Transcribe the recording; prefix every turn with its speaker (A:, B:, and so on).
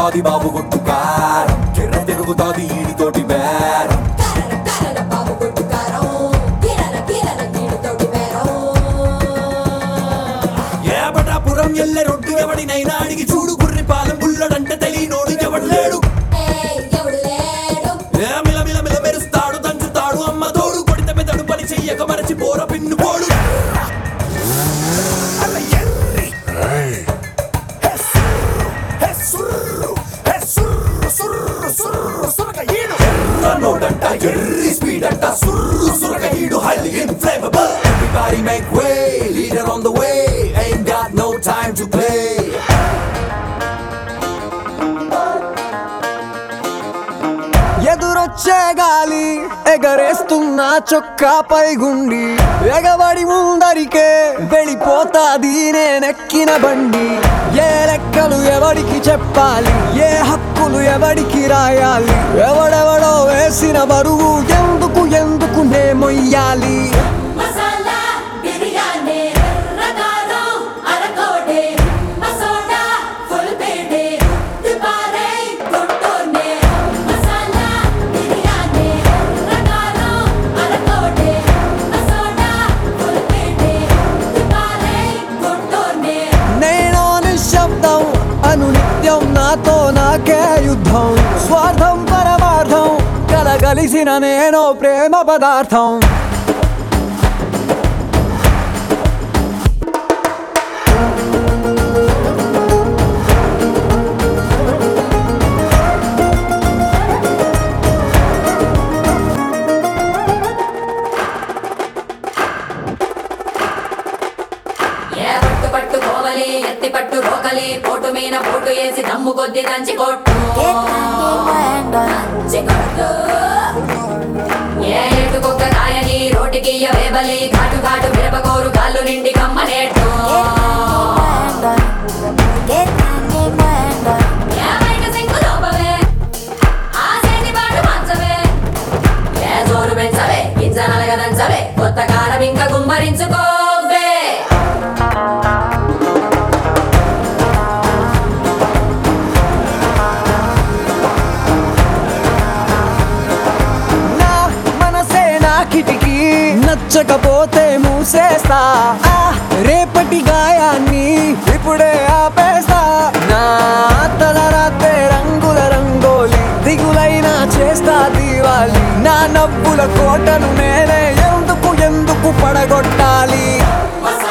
A: తిరుగుతాది బాబు కొట్టు కారం కిర్ర తిరుగుతాది ఈడితోటి బేరం
B: కరర కరర బాబు కొట్టుకారం కిరర కిరర నీడుతోటి బేరం
A: ఏబటాపురం ఎల్లె రొడ్డు ఎవడినైనా అడిగి చూడు గుర్రి పాలెం బుల్లడంటే తెలియనోడు ఎవడు లేడు
B: ఏయ్ ఎవడు లేడు
A: ఏ మిల మిల మిల మెరుస్తాడు దంచుతాడు అమ్మ తోడు కొడితే మెదడు పని చెయ్యక మరచి పోర పిన్ను పోడు అలా ఎర్రి. హే సుర్రు, హే సుర్రు, హే సుర్రు, సుర్రు, సుర్రు, సురక ఈడు. ఎర్ర నోటంట ఎర్రి స్పీడ్ అంట సుర్రు సురక ఈడు highly inflammable everybody make way leader on the way ain't got no time to play
C: ఎదురొచ్చే గాలి ఎగరేస్తున్న చొక్కాపై గుండి ఎగబడి ముందరికే వెళ్ళిపోతాది నేనెక్కిన బండి ఏ లెక్కలు ఎవడికి చెప్పాలి ఏ హక్కులు ఎవడికి రాయాలి ఎవడెవడో వేసిన బరువు ఎందుకు ఎందుకు నే మొయ్యాలి
B: మసాలా బిర్యానీ రకారం అరకోటే మసోడా ఫుల్ పేటే దిపారే గుంటూర్నే మసాలా బిర్యానీ రకారం అరకోటే మసోడా ఫుల్ పేటే దిపారే గుంటూర్నే
C: నేను నిశ్శబ్దం అను నిత్యం నాతో నాకే యుద్ధం స్వార్థం పరమార్థం కలగలిసిన నేను ప్రేమ పదార్థం
B: ఏ పట్టు పట్టు కోవలి ఎత్తి పట్టు రోకలి పోటు మీన పోటు వేసి దమ్ము కొద్ది దంచి కొట్టు దంచి కొట్టు ఏ ఎటుకొక్క కాయని రోటికి వేబలి ఘాటు ఘాటు మిరపకోరు కాళ్ళు నిండి కమ్మనేట్టు ఏ బయట సింగు లోపవే ఆ సేతి పాటు మంచవే ఏ జోరు పెంచవే గింజ నలగదంచవే కొత్త కారం ఇంకా గుమ్మరించుకోవే
C: నా మనసే నా కిటికీ నచ్చకపోతే మూసేస్తా ఆ రేపటి గాయాన్ని ఇప్పుడే ఆపేస్తా నా తల రాతే రంగుల రంగోలి దిగులైనా చేస్తా దీవాలి నా నవ్వుల కోటను నేనే ఎందుకు ఎందుకు పడగొట్టాలి
B: మసాలా